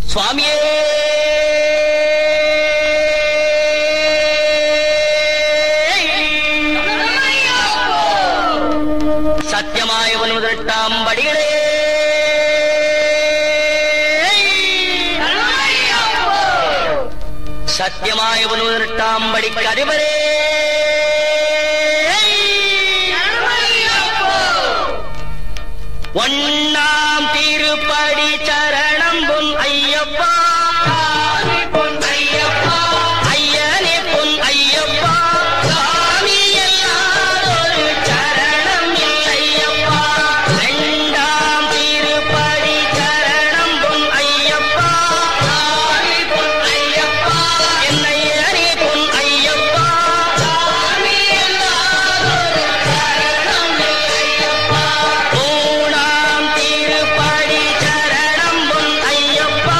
சுவாமியே சத்தியமாய முதலெட்டாம் படிகளே சத்தியமாய முதலெட்டாம் படிக்கு அதிபரே ஒன்னாம் திருப்படி சரணம் பொன் ஐயப்பா பொன் ஐயப்பா ஐயனே பொன் ஐயப்பா சாமி எல்லாரொரு சரணம் இல்லையப்பா ரெண்டாம் திருப்படி சரணம் பொன் ஐயப்பா சாமி பொன் ஐயப்பா என்னையனே பொன் ஐயப்பா சாமி எல்லாரொரு சரணம் இல்லையப்பா மூணாம் திருப்படி சரணம் பொன் ஐயப்பா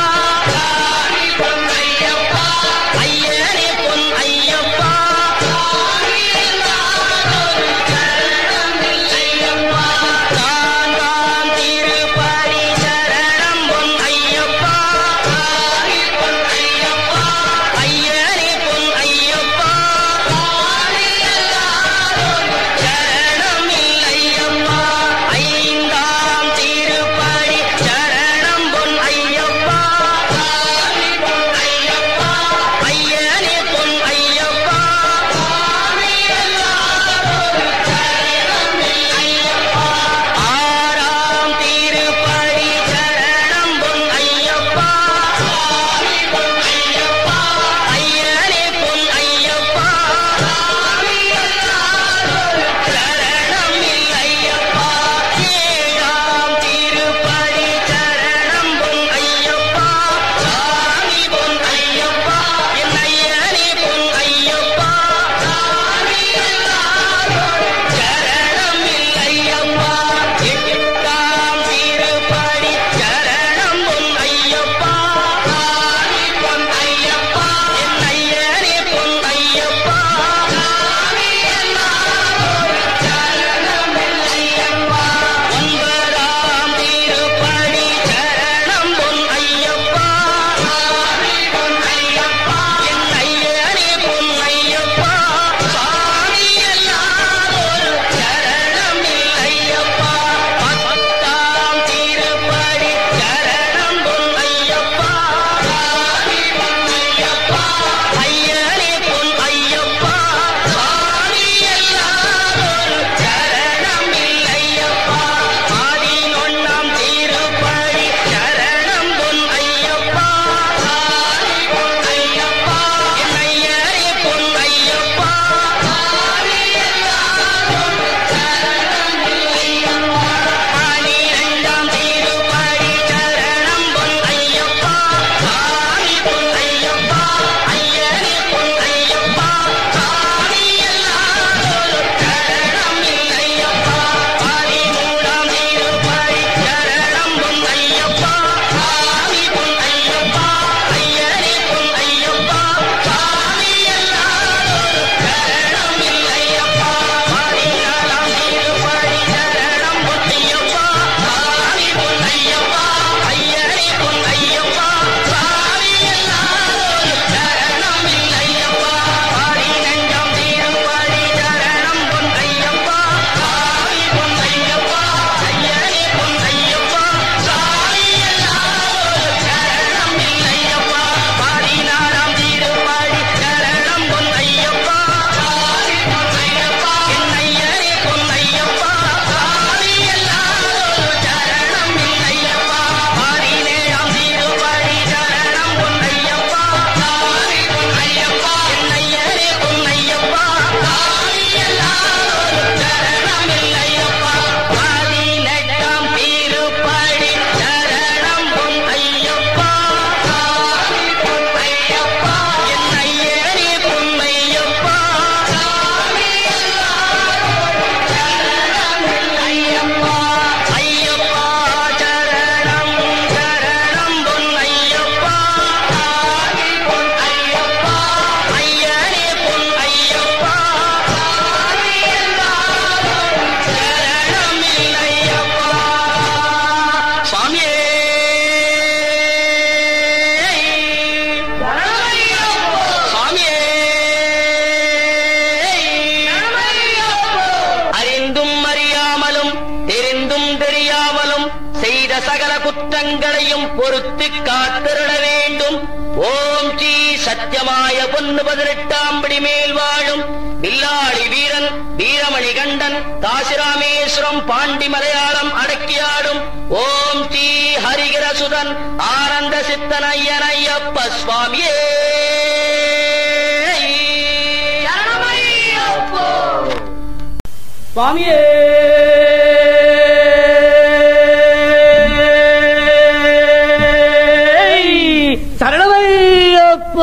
பொறுத்து காத்திருட வேண்டும் ஓம் ஸ்ரீ சத்தியமாய பொன்னு பதினெட்டாம் படி மேல் வாழும் வில்லாளி வீரன் வீரமணி கண்டன் காசிராமேஸ்வரம் பாண்டி மலையாளம் அடக்கியாடும் ஓம் ஸ்ரீ ஹரிகரசுதன் ஆனந்த சித்தன் ஐயன் ஐயப்ப சுவாமியே சரணமையப்போ. சுவாமியே சரணமையப்போ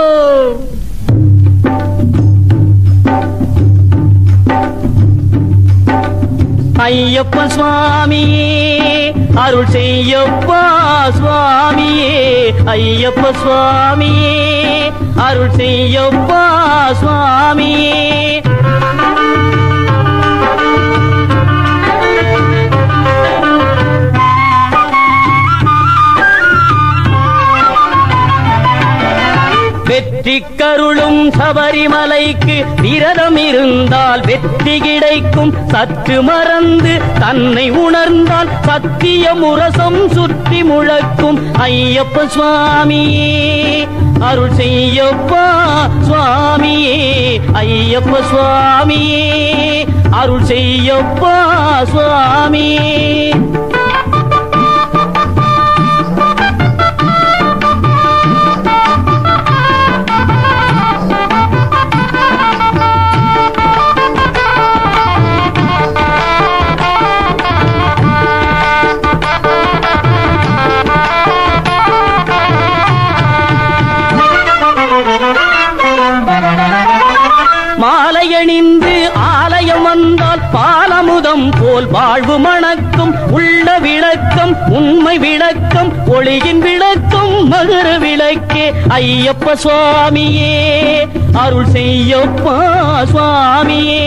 ஐயப்ப சுவாமியே அருள் செய்யப்பா சுவாமியே ஐயப்ப சுவாமியே அருள் செய்யப்பா சுவாமியே வெற்றி கருளும் சபரிமலைக்கு விரதம் இருந்தால் வெற்றி கிடைக்கும் சற்று மறந்து தன்னை உணர்ந்தால் சத்திய முரசம் சுற்றி முழக்கும் ஐயப்ப சுவாமியே அருள் செய்யப்பா சுவாமியே ஐயப்ப சுவாமியே அருள் செய்யப்பா சுவாமியே மாலையணிந்து ஆலயம் வந்தால் பாலமுதம் போல் வாழ்வு மணக்கும் உள்ள விளக்கம் உண்மை விளக்கம் ஒளியின் விளக்கம் மகர விளக்கே ஐயப்ப சுவாமியே அருள் செய்யப்பா சுவாமியே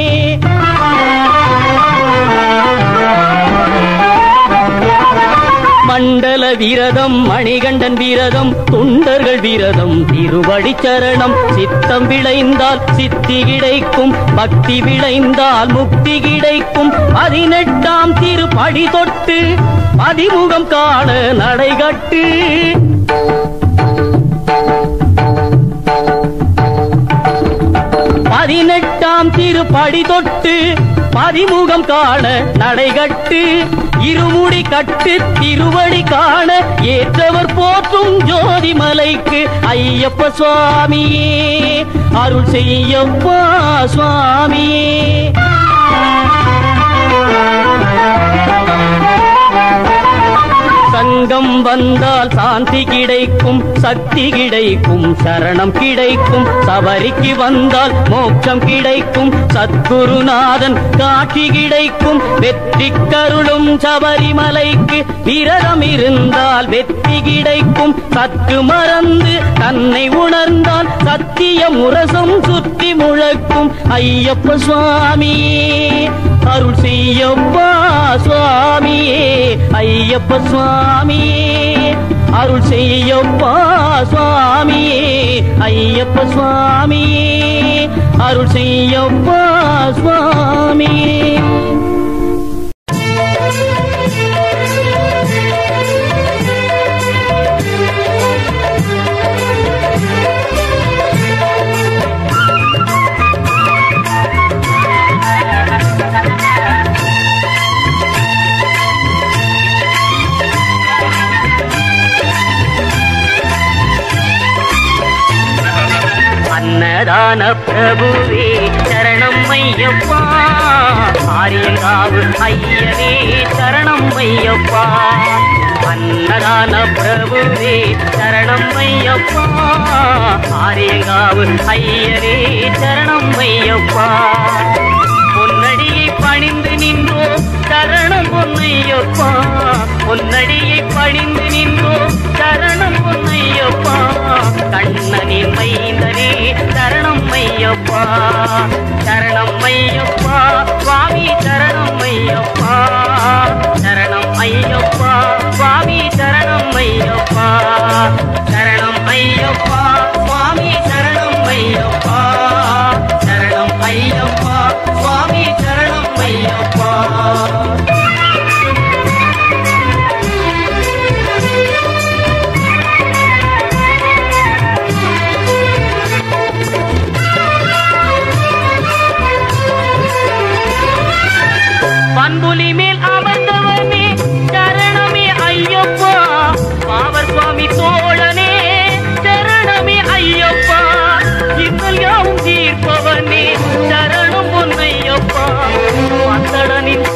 மண்டல விரதம் மணிகண்டன் விரதம் தொண்டர்கள் விரதம் திருவடி சரணம் சித்தம் விளைந்தால் சித்தி கிடைக்கும் பக்தி விளைந்தால் முக்தி கிடைக்கும் பதினெட்டாம் திருப்படி தொட்டு பதிமுகம் காண நடைகட்டு பதினெட்டாம் திருப்படி தொட்டு பதிமுகம் காண நடைகட்டு இருமுடி கட்டு திருவடி காண ஏற்றவர் போற்றும் ஜோதி மலைக்கு ஐயப்ப சுவாமியே அருள் செய்யப்பா சுவாமியே சங்கம் வந்தால் சாந்தி கிடைக்கும் சக்தி கிடைக்கும் சரணம் கிடைக்கும் சபரிக்கு வந்தால் மோட்சம் கிடைக்கும் சத்குருநாதன் காட்சி கிடைக்கும் வெற்றி கருளும் சபரிமலைக்கு விரதம் இருந்தால் வெற்றி கிடைக்கும் சற்று மறந்து தன்னை உணர்ந்தால் சத்திய முரசம் சுற்றி முழக்கும் ஐயப்ப சுவாமியே அருள் செய்யப்பா சுவாமியே ஐயப்ப சுவாமியே அருள் செய்யப்பா சுவாமியே ஐயப்ப சுவாமியே அருள் செய்யப்பா சுவாமியே அன்னதான பிரபுவே சரணம் ஐயப்பா ஆரியங்காவு ஐயனே சரணம் ஐயப்பா அன்னதான பிரபுவே சரணம் ஐயப்பா ஆரியங்காவு ஐயனே சரணம் ஐயப்பா பொன்னடியை பணிந்து நின்றோம் சரணம் பொன்னையப்பா பொன்னடியை பணிந்து நின்றோம் சரணம் பொன்னையப்பா கண்ணனின் மைந்தனே சரணம் ஐயப்பா சரணம் ஐயப்பா சுவாமி சரணம் ஐயப்பா சரணம் ஐயப்பா சுவாமி சரணம் ஐயப்பா சரணம் ஐயப்பா சுவாமி சரணம் ஐயப்பா சரணம் ஐயப்பா சுவாமி சரணம் ஐயப்பா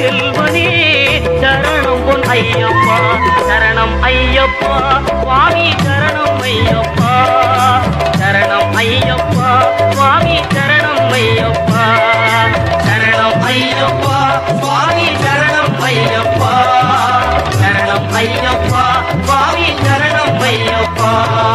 செல்வனே சரணம் பொன் ஐயப்பா சரணம் ஐயப்பா சுவாமி சரணம் ஐயப்பா சரணம் ஐயப்பா சுவாமி சரணம் ஐயப்பா சரணம் ஐயப்பா சுவாமி சரணம் ஐயப்பா சரணம் ஐயப்பா சுவாமி சரணம் ஐயப்பா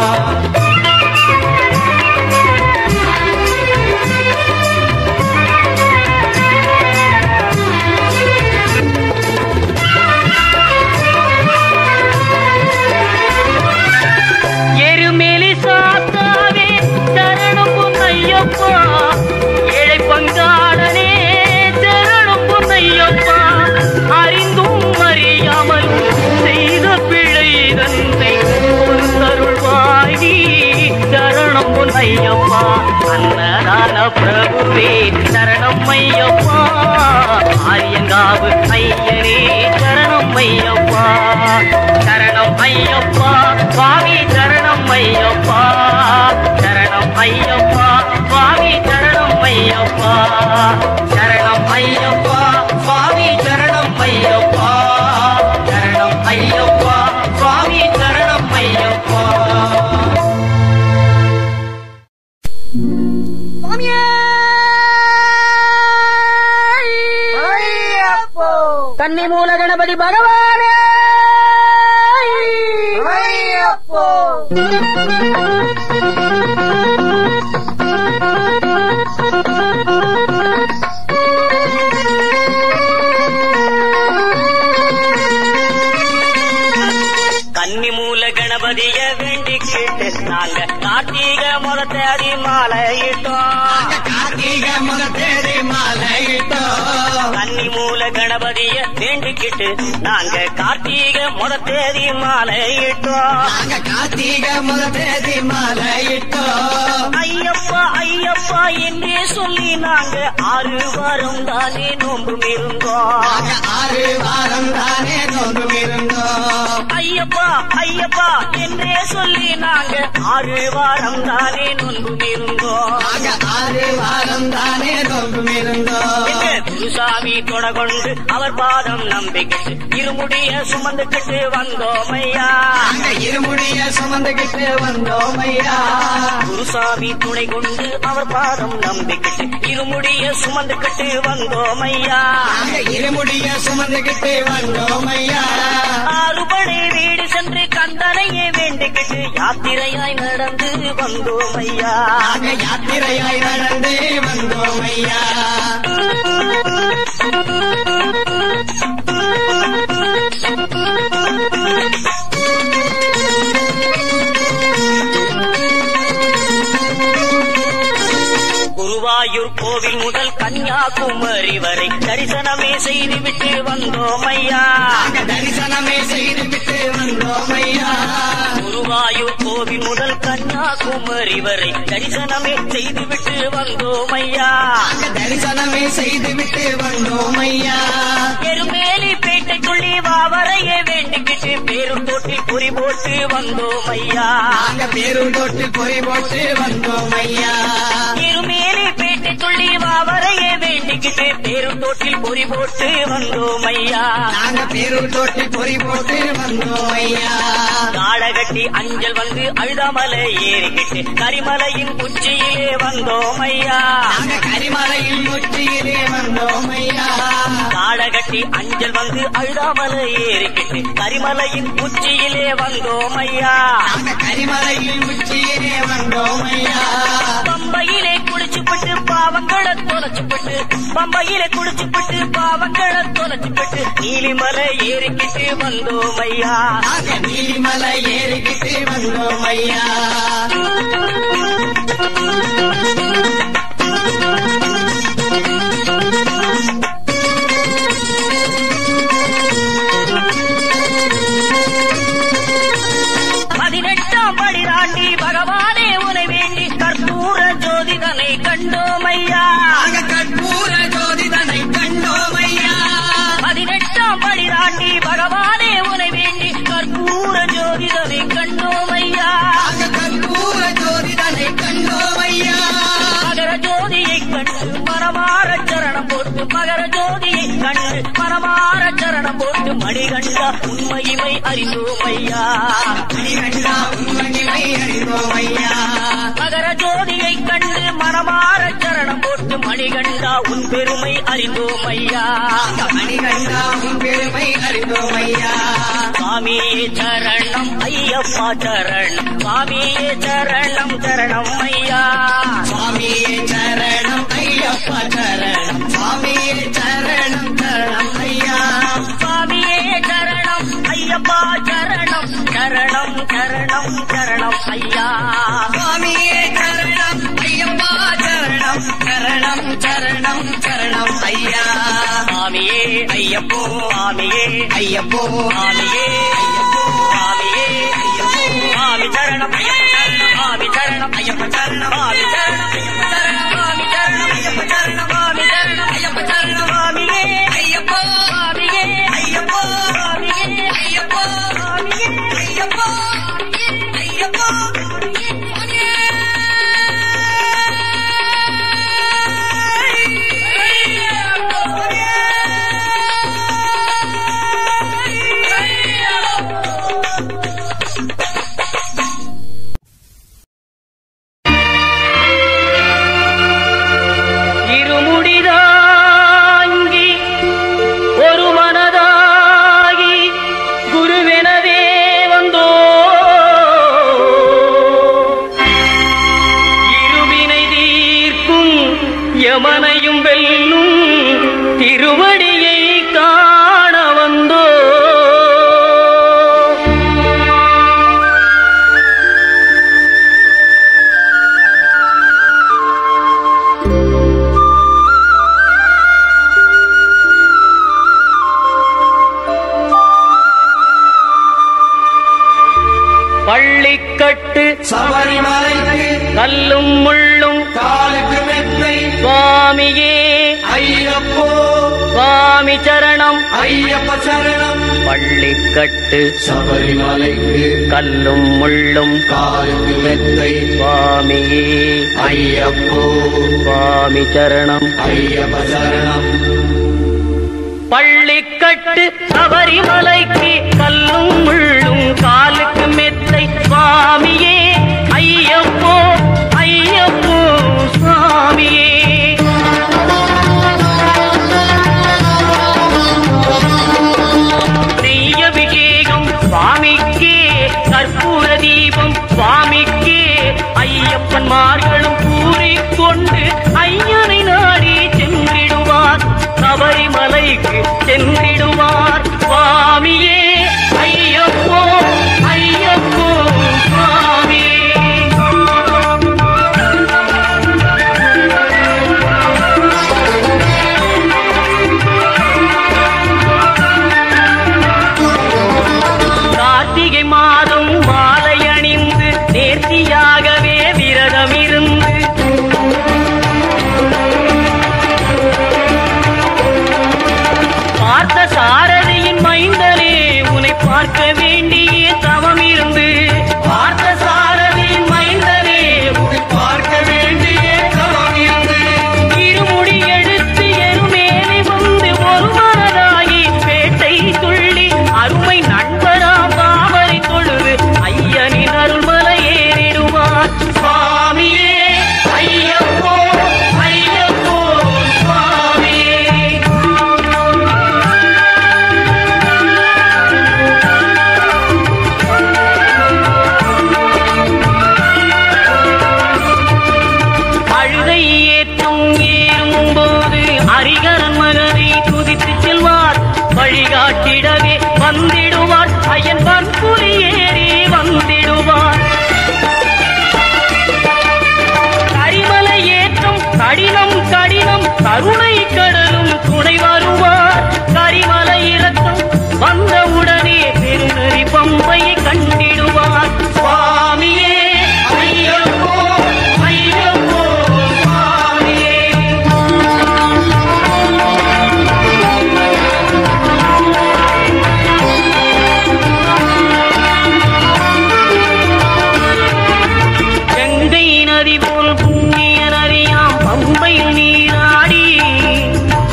எருமேலி சாத்தாவே சரணம் பொன்னையப்பா ஏழை பங்காளனே சரணம் பொன்னையப்பா அறிந்தும் அறியாமலும் செய்த பிழை தன்னை பொறுத்தருள்வாயி சரணம் பொன்னையப்பா அன்னதான பிரபுவே சரணம் ஐயப்பா ஆரியங்காவு ஐயனே சரணம் ஐயப்பா சரணம் ஐயப்பா சுவாமி சரணம் ஐயப்பா சரணம் ஐயப்பா சுவாமி சரணம் ஐயப்பா சரணம் ஐயப்பா சுவாமி சரணம் ஐயப்பா சரணம் ஐயப்பா சுவாமி சரணம் ஐயப்பா கன்னி மூல கணபதி பகவானே கன்னி மூல கணபதிய வேண்டிக்கிட்டு நாங்க கார்த்திக முத தேதி மாலையிட்டோம் கார்த்திக முத தேதி மாலையிட்டோம் கன்னி மூல கணபதிய வேண்டிக்கிட்டு நாங்க கார்த்திக முத தேதி மாலையிட்டோம் நாங்க கார்த்திக முத தேதி மாலையிட்டோம் ஐயப்பா ஐயப்பா என்றே சொல்லி நாங்க ஆறு வாரம் தானே நோம்பும் இருந்தோம் நாங்க ஆறு வாரம் தானே நோன்பும் இருந்தோம் ஐயப்பா ஐயப்பா என்றே சொல்லி நாங்க ஆறு வாரம் தானே நோன்பும் இருந்தோம் நாங்க ஆறு வாரம் தானே நோன்பும் இருந்தோம் எங்க குருசாமி தொடகொண்டு அவர் பாதம் நம்பிக்கிட்டு இருமுடிய சுமந்துக்கிட்டு வந்தோம் ஐயா நாங்க இருமுடிய சுமந்துகிட்டு வந்தோம் ஐயா குருசாமி துணை கொண்டு அவர் பாதம் நம்பிக்கிட்டு இருமுடிய சுமந்துக்கிட்டு வந்தோம் ஐயா நாங்க இருமுடிய சுமந்துகிட்டு வந்தோம் ஐயா ஆறுபடை வீடு சென்று கந்தனையே வேண்டிக்கிட்டு யாத்திரையாய் நடந்து வந்தோம் ஐயா நாங்க யாத்திரையாய் நடந்து வந்தோம் ஐயா குருவாயூர் கோவில் முதல் கன்னியாகுமரி வரை தரிசனமே செய்துவிட்டு வந்தோம் ஐயா நாங்க தரிசனமே செய்து விட்டு வந்தோம் ஐயா குருவாயூர் கோவில் முதல் கன்னியாகுமரி வரை தரிசனமே செய்துவிட்டு வந்தோம் ஐயா நாங்க தரிசனமே செய்து விட்டு வந்தோம் ஐயா எருமேலி பேட்டைக்குள்ளி வாவரையே வேண்டிக்கிட்டு பேரும் தொட்டில் குறி போட்டு வந்தோம் ஐயா நாங்க பேருள் தொட்டு பொறி போட்டு வந்தோம் ஐயா இருமேலி பேட்டைக்குள்ளி வாவரையே வேண்டிக்கிட்டு பேரும் தொட்டில் குறி போட்டு வந்தோம் ஐயா நாங்க பேருள் தொட்டு பொறி போட்டு வந்தோம் ஐயா காடகட்டி அஞ்சல் வந்து அழுதாமலை ஏறிக்கிட்டு கரிமலையின் உச்சியிலே வந்தோம் ஐயா நாங்க கரிமலையில் முற்றியிலே வந்தோம் ஐயா காடகட்டி அஞ்சல் வந்து அழுதாமலை ஏறிக்கிட்டு கரிமலையின் உச்சியிலே வந்தோம் ஐயா நாங்க கரிமலையில் முற்றியிலே வந்தோம் ஐயா பம்பையிலே குளிச்சுப்பட்டு பாவங்களை தொலைச்சுப்பட்டு பம்பையிலே குளிச்சுப்பட்டு பாவங்களை தொலைச்சுப்பட்டு நீலிமலை ஏறிக்கிட்டு வந்தோம் ஐயா நாங்க நீலிமலை ஏறிக்கிட்டு வந்தோம் ஐயா பதினெட்டாம் படி தாண்டி பகவானே உனை வேண்டி கற்பூர ஜோதிதனை கண்டோம் ஐயா நாங்க கற்பூர ஜோதிதனை கண்டோம் ஐயா பதினெட்டாம் படி தாண்டி பகவானே உனை வேண்டி கற்பூர ஜோதிதனை கண்டோம் ஐயா நாங்க கற்பூர ஜோதிதனை கண்டோம் ஐயா மகர ஜோதியை கண்டு மனமாற சரணம் போட்டு மகர ஜோதியை கண்டு மனமாற மணிகண்டா உண்மையுமை அறிந்தோம் ஐயா மணிகண்டா உண்மையை அறிந்தோம் ஐயா மகர ஜோதியை கண்டு மனமாற சரணம் போட்டு மணிகண்டா உன் பெருமை அறிந்தோம் ஐயா மணிகண்டா உன் பெருமை அறிந்தோம் ஐயா சுவாமியே சரணம் ஐயப்பா சரணம் சுவாமியே சரணம் சரணம் ஐயா சுவாமியே சரணம் ஐயப்பா சரணம் சுவாமியே சரணம் சரணம் ஐயா சுவாமியே சரணம் ஐயப்பா சரணம் சரணம் சரணம் சரணம் ஐயா சுவாமியே சரணம் ஐயப்பா சரணம் சரணம் சரணம் சரணம் ஐயா சுவாமியே ஐயப்போ சுவாமியே ஐயப்போ சுவாமியே ஐயப்போ சுவாமியே ஐயப்போ சுவாமி சரணம் ஐயப்ப சரணம் சுவாமி சரணம் ஐயப்ப சரணம் சுவாமி சரணம் ஐயப்ப சரணம் சுவாமி சரணம் ஐயப்ப சரணம் சுவாமி சரணம் ஐயப்ப சரணம் சுவாமியே ஐயப்போ சுவாமியே ஐயப்போ சுவாமியே ஐயப்போ சுவாமியே ஐயப்போ ஐயப்போ இருமுடிதாங்கி ஒரு மனதாகி குருவெனவே வந்தோ இருவினை தீர்க்கும் யமனையும் வெல்லும் திருவடியை காண வந்தோ பள்ளிக்கட்டு சபரிமலைக்கு கல்லும் முள்ளும் காலுக்கு மெத்தை சுவாமியே ஐயப்போ சுவாமி சரணம் ஐயப்ப சரணம் பள்ளிக்கட்டு சபரிமலைக்கு கல்லும் முள்ளும் காலுக்கு மெத்தை சுவாமியே ஐயப்போ சுவாமி சரணம் ஐயப்ப சரணம் பள்ளிக்கட்டு சபரிமலைக்கு கல்லும் முள்ளும் காலுக்கு மெத்தை சுவாமியே ஐயப்போ ஐயப்போ சுவாமியே நெய்யபிஷேகம் சுவாமிக்கே கற்பூர தீபம் சுவாமிக்கே ஐயப்பன்மார்களும் கூறிக்கொண்டு ஐயனை நாடி சென்றிடுவார் சபரிமலைக்கு சென்றிடுவார் சுவாமியே ஐயப்போ ஐயப்போ சுவாமியே கார்த்திகை மாதம் மாலை அணிந்து நேர்த்தியாகவே விரதம் இருந்து பார்த்த சாரதியின் மைந்தனே உன்னை பார்க்க வேண்டிய தவம் இருந்து பார்த்த சாரதியின் மைந்தனே உன்னை பார்க்க வேண்டிய தவம் இருந்து இருமுடி எடுத்து எருமேலி வந்து ஒரு மனதாகி பேட்டை துள்ளி அருமை நண்பராம் பாவரை தொழுது ஐயனின் அருள்மலை ஏறிடுவார் சுவாமியே ஐயப்போ ஐயப்போ சுவாமியே அழுதை ஏற்றும் ஏறும் போது அரிகரன் மகனை துதித்து செல்வார் வழிகாட்டிடவே வந்திடுவார் ஐயன் பன்புலி ஏறி வந்திடுவார் கரிமலை ஏற்றம் கடினம் கடினம் கருணை கடலும் துணை வருவார் கரிமலை இறக்கம் வந்தவுடனே பெருநெறி பம்பையை கண்டிடுவார் சுவாமியே ஐயப்போ ஐயப்போ சுவாமியே கங்கை நதி போல் புண்ணிய நதியாம் பம்பையில் நீராடி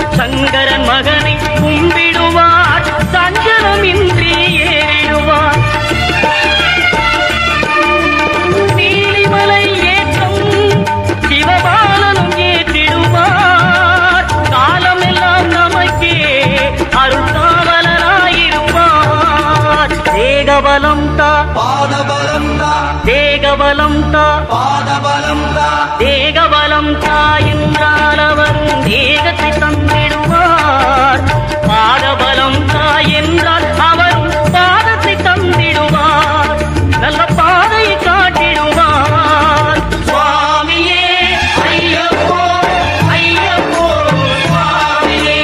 தா பாதபலம் தா தேகபலம் தா என்றால் அவரும் தேகத்தை தந்திடுவார் பாதபலம் தா என்றால் அவரும் பாதத்தை தந்திடுவார் நல்ல பாதையை காட்டிடுவார் சுவாமியே ஐயப்போ ஐயப்போ சுவாமியே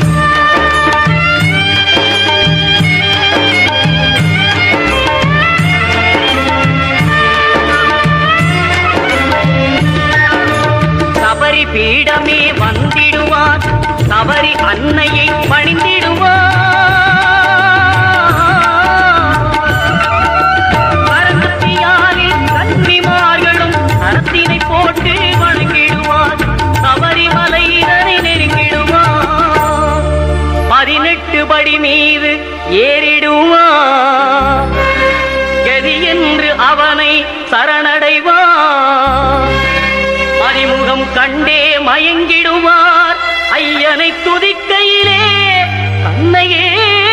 சபரி பீடமே வந்திடுவார் சபரி அன்னையை பணிந்திடுவார் பரமத்தியாரில் கன்னிமார்களும் கரத்தினை போட்டு வணங்கிடுவார் சபரிமலை இதனை நெருங்கிடுவார் பதினெட்டு படி மீது ஏறிடுவார் கதி என்று அவனை சரணடைவார் அறிமுகம் கண்டே மயங்கிடுவார் ஐயனை துதிக்கையிலே தன்னையே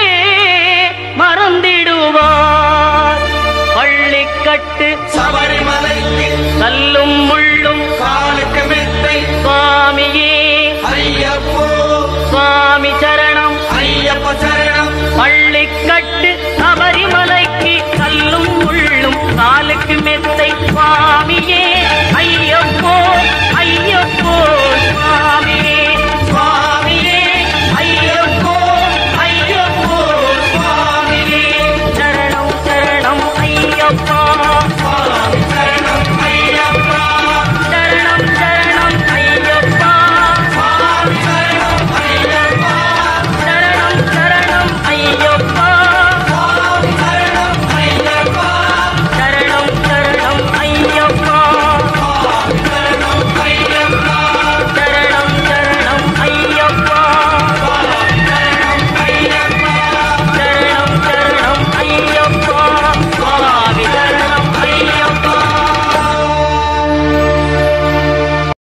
மறந்திடுவார் பள்ளிக்கட்டு சபரிமலைக்கு கல்லும் முள்ளும் காலுக்கு மெத்தை சுவாமியே ஐயப்போ சுவாமி சரணம் ஐயப்ப சரணம் பள்ளிக்கட்டு சபரிமலைக்கு கல்லும் முள்ளும் காலுக்கு மெத்தை சுவாமியே